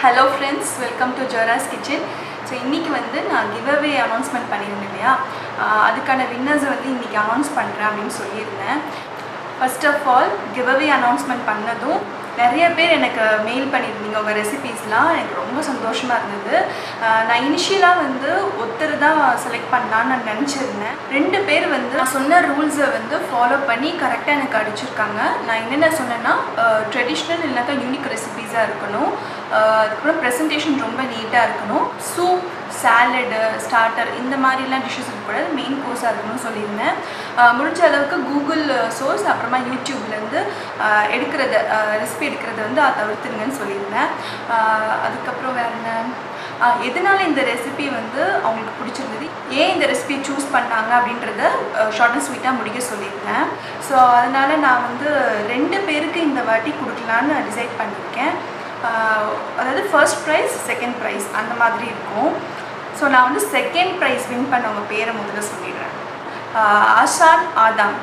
hello friends welcome to ஜோராஸ் kitchen so இன்றைக்கி வந்து நான் கிவ்அவே அனௌன்ஸ்மெண்ட் பண்ணியிருந்தேன் இல்லையா ஆஹ் அதுக்கான வின்னர்ஸை வந்து இன்றைக்கி அனௌன்ஸ் பண்ணுறேன் அப்படின்னு சொல்லியிருந்தேன் first of all giveaway announcement பண்ணதும் நிறைய பேர் எனக்கு மெயில் பண்ணியிருந்தீங்க உங்கள் ரெசிபீஸ்லாம் எனக்கு ரொம்ப சந்தோஷமாக இருந்தது ஆஹ் நான் இனிஷியலாக வந்து ஒருத்தர் தான் செலக்ட் பண்ணலான்னு நான் நினச்சிருந்தேன் ரெண்டு பேர் வந்து நான் சொன்ன ரூல்ஸை வந்து ஃபாலோ பண்ணி கரெக்டாக எனக்கு அடிச்சிருக்காங்க நான் என்னென்ன சொன்னேன்னா ட்ரெடிஷ்னல் இல்லைனாக்கா யூனிக் ரெசிபீஸாக இருக்கணும் ஆஹ் அதுக்கப்புறம் ப்ரெசன்டேஷன் ரொம்ப நீட்டாக இருக்கணும் சூப் சாலடு ஸ்டார்டர் இந்த மாதிரிலாம் டிஷ்ஷஸ் இருக்கக்கூடாது மெயின் கோர்ஸாக இருக்கணும்னு சொல்லியிருந்தேன் ஆஹ் முடிஞ்ச அளவுக்கு கூகுள் சோர்ஸ் அப்புறமா யூடியூப்லேருந்து எடுக்கிறத ரெசிபி எடுக்கிறத வந்து அதை தவிர்த்துருங்கன்னு சொல்லியிருந்தேன் ஆஹ் அதுக்கப்புறம் வேறு என்ன ஆஹ் எதனால இந்த ரெசிபி வந்து அவங்களுக்கு பிடிச்சிருந்தது ஏன் இந்த ரெசிபி சூஸ் பண்ணாங்க அப்படின்றத ஷார்ட் அண்ட் ஸ்வீட்டாக முடிக்க சொல்லியிருந்தேன் ஸோ அதனால் நான் வந்து ரெண்டு பேருக்கு இந்த வாட்டி கொடுக்கலான்னு டிசைட் பண்ணியிருக்கேன் ஆஹ் அதாவது ஃபர்ஸ்ட் ப்ரைஸ் செகண்ட் ப்ரைஸ் அந்த மாதிரி இருக்கும் ஸோ நான் வந்து செகண்ட் ப்ரைஸ் வின் பண்ணவங்க பேரை முதல்ல சொல்லிடுறேன் ஆஹ் ஆஷான் ஆதாம்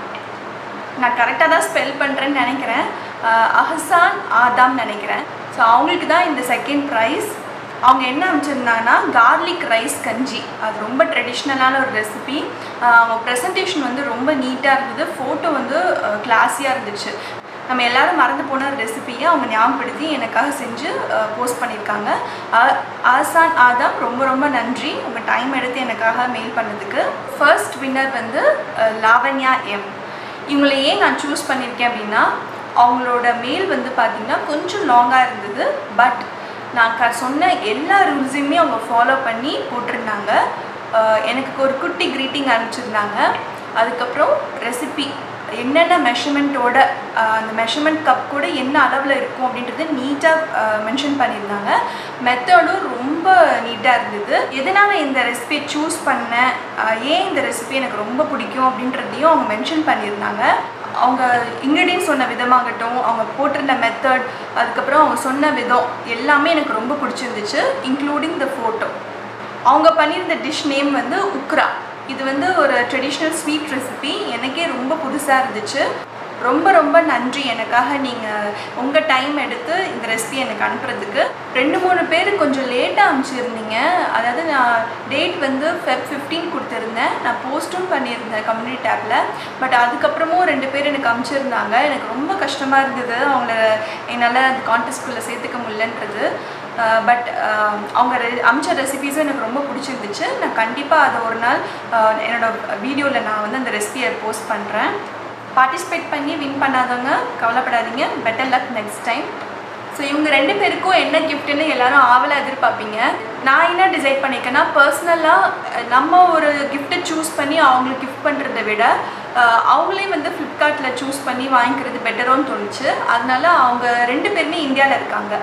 நான் கரெக்டாக தான் ஸ்பெல் பண்ணுறேன்னு நினைக்கிறேன் ஆஹ் அஹசான் ஆதாம் நினைக்கிறேன் ஸோ அவங்களுக்கு தான் இந்த செகண்ட் ப்ரைஸ் அவங்க என்ன அமைச்சிருந்தாங்கன்னா கார்லிக் ரைஸ் கஞ்சி அது ரொம்ப ட்ரெடிஷ்னலான ஒரு ரெசிபி அவங்க ப்ரெசன்டேஷன் வந்து ரொம்ப நீட்டாக இருந்தது ஃபோட்டோ வந்து கிளாஸியாக இருந்துச்சு நம்ம எல்லாரும் மறந்து போன ரெசிபியை அவங்க ஞாபகப்படுத்தி எனக்காக செஞ்சு போஸ்ட் பண்ணியிருக்காங்க ஆ- ஆசான் ஆதாம் ரொம்ப ரொம்ப நன்றி உங்கள் டைம் எடுத்து எனக்காக மெயில் பண்ணதுக்கு ஃபர்ஸ்ட் வின்னர் வந்து அஹ், லாவண்யா எம் இவங்களை ஏன் நான் சூஸ் பண்ணியிருக்கேன் அப்படின்னா அவங்களோட மெயில் வந்து பார்த்திங்கன்னா கொஞ்சம் லாங்காக இருந்தது பட் நான் க சொன்ன எல்லா ரூல்ஸையுமே அவங்க ஃபாலோ பண்ணி போட்டிருந்தாங்க அஹ், எனக்கு ஒரு குட்டி க்ரீட்டிங் அனுப்பிச்சிருந்தாங்க அதுக்கப்புறம் ரெசிபி என்னென்ன மெஷர்மெண்ட்டோட அந்த மெஷர்மெண்ட் கப் கூட என்ன அளவில் இருக்கும் அப்படின்றது நீட்டாக மென்ஷன் பண்ணியிருந்தாங்க மெத்தடும் ரொம்ப நீட்டாக இருந்தது எதனால் இந்த ரெசிபியை சூஸ் பண்ணேன் அஹ், ஏன் இந்த ரெசிபி எனக்கு ரொம்ப பிடிக்கும் அப்படின்றதையும் அவங்க மென்ஷன் பண்ணியிருந்தாங்க அவங்க இன்க்ரீடியன்ட் சொன்ன விதமாகட்டும் அவங்க போட்டிருந்த மெத்தட் அதுக்கப்புறம் அவங்க சொன்ன விதம் எல்லாமே எனக்கு ரொம்ப பிடிச்சிருந்துச்சு இன்க்ளூடிங் த ஃபோட்டோ அவங்க பண்ணியிருந்த டிஷ் நேம் வந்து உக்ரா இது வந்து ஒரு ட்ரெடிஷ்னல் ஸ்வீட் ரெசிபி எனக்கே ரொம்ப புதுசாக இருந்துச்சு ரொம்ப ரொம்ப நன்றி எனக்காக நீங்கள் உங்கள் டைம் எடுத்து இந்த ரெசிபி எனக்கு அனுப்புறதுக்கு ரெண்டு மூணு பேர் கொஞ்சம் லேட்டாக அனுப்பிச்சிருந்தீங்க அதாவது நான் டேட் வந்து ஃபெப் ஃபிஃப்டீன் கொடுத்துருந்தேன் நான் போஸ்ட்டும் பண்ணியிருந்தேன் கம்யூனிட்டி டேப்பில் பட் அதுக்கப்புறமும் ரெண்டு பேர் எனக்கு அனுப்பிச்சிருந்தாங்க எனக்கு ரொம்ப கஷ்டமாக இருந்தது அவங்கள என்னால் அந்த கான்டெஸ்ட்குள்ளே சேர்த்துக்க முடியலன்றது பட் அவங்க ரெ- அமிச்ச ரெசிபீஸும் எனக்கு ரொம்ப பிடிச்சிருந்துச்சு நான் கண்டிப்பாக அதை ஒரு நாள் அஹ், என்னோட வீடியோவில் நான் வந்து அந்த ரெசிபியை போஸ்ட் பண்ணுறேன் பார்ட்டிசிபேட் பண்ணி வின் பண்ணாதவங்க கவலைப்படாதீங்க better luck next time so இவங்க ரெண்டு பேருக்கும் என்ன கிஃப்ட்டுன்னு எல்லாரும் ஆவலாக எதிர்பார்ப்பீங்க நான் என்ன டிசைட் பண்ணியிருக்கேன்னா பர்சனலாக நம்ம ஒரு கிஃப்ட்டை சூஸ் பண்ணி அவங்களுக்கு கிஃப்ட் பண்ணுறதை விட அஹ், அவங்களே வந்து ஃப்ளிப்கார்ட்டில் சூஸ் பண்ணி வாங்கிக்கிறது பெட்டரோன்னு தோணுச்சு அதனால அவங்க ரெண்டு பேருமே இந்தியாவில் இருக்காங்க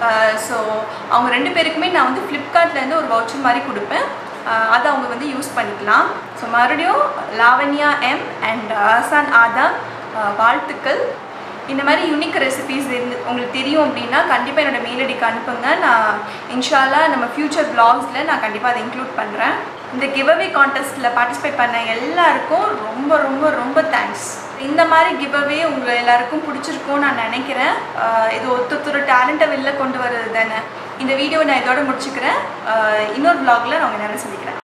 ஸோ அவங்க ரெண்டு பேருக்குமே நான் வந்து ஃப்ளிப்கார்ட்லேருந்து ஒரு வவுச்சர் மாதிரி கொடுப்பேன் அஹ், அதை அவங்க வந்து யூஸ் பண்ணிக்கலாம் ஸோ மறுபடியும் லாவண்யா எம் அண்ட் ஆசான் ஆதாம் அஹ், வாழ்த்துக்கள் இந்த மாதிரி யூனிக் ரெசிபீஸ் இருந்து உங்களுக்கு தெரியும் அப்படின்னா கண்டிப்பாக என்னோட மெயில் ஐடிக்கு அனுப்புங்க நான் இன்ஷால்லா நம்ம ஃப்யூச்சர் பிளாக்ஸில் நான் கண்டிப்பாக அதை இன்க்ளூட் பண்ணுறேன் இந்த கிவ்அவே கான்டெஸ்ட்டில் பார்ட்டிசிபேட் பண்ண எல்லாருக்கும் ரொம்ப ரொம்ப ரொம்ப தேங்க்ஸ் இந்த மாதிரி கிவ்அவே உங்கள் எல்லாருக்கும் பிடிச்சிருக்கும்னு நான் நினைக்கிறேன் ஆஹ் இது ஒருத்தொரு டேலண்ட்டை வெளில கொண்டு வர்றது தானே இந்த வீடியோ நான் இதோட முடிச்சுக்கிறேன் ஆஹ் இன்னொரு vlogல நான் உங்க நேரம் சந்திக்கிறேன்